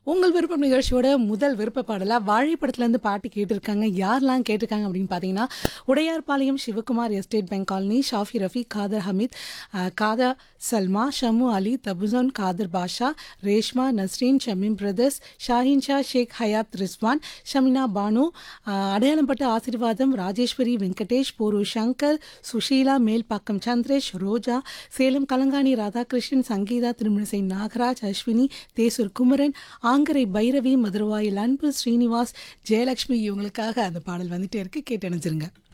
உங்கள் விருப்பம் நிகழ்ச்சியோட முதல் விருப்ப பாடலா வாழைப்படத்துலேருந்து பாட்டு கேட்டிருக்காங்க யாரெல்லாம் கேட்டிருக்காங்க அப்படின்னு பார்த்தீங்கன்னா Udayarpalayam Sivakumar estate bank colony Shafi Rafi Kader Hameed அஹ், காதர் சல்மா ஷமு அலி தபுசோன் காதர் பாஷா ரேஷ்மா நஸ்ரீன் ஷமீம் பிரதர்ஸ் ஷாஹின் ஷா ஷேக் ஹயாத் ரிஸ்வான் ஷமினா பானு அஹ், அடையாளம்பட்டு ஆசீர்வாதம் ராஜேஸ்வரி வெங்கடேஷ் போரு சங்கர் சுஷீலா மேல்பாக்கம் சந்திரேஷ் ரோஜா சேலம் கலங்காணி ராதாகிருஷ்ணன் சங்கீதா திருமிழிசை நாகராஜ் அஸ்வினி தேசூர் குமரன் ஆங்கரை பைரவி மதுரவாயில் அன்பு ஸ்ரீனிவாஸ் ஜெயலட்சுமி இவங்களுக்காக அந்த பாடல் வந்துட்டே இருக்கு கேட்டு அணிஞ்சிருங்க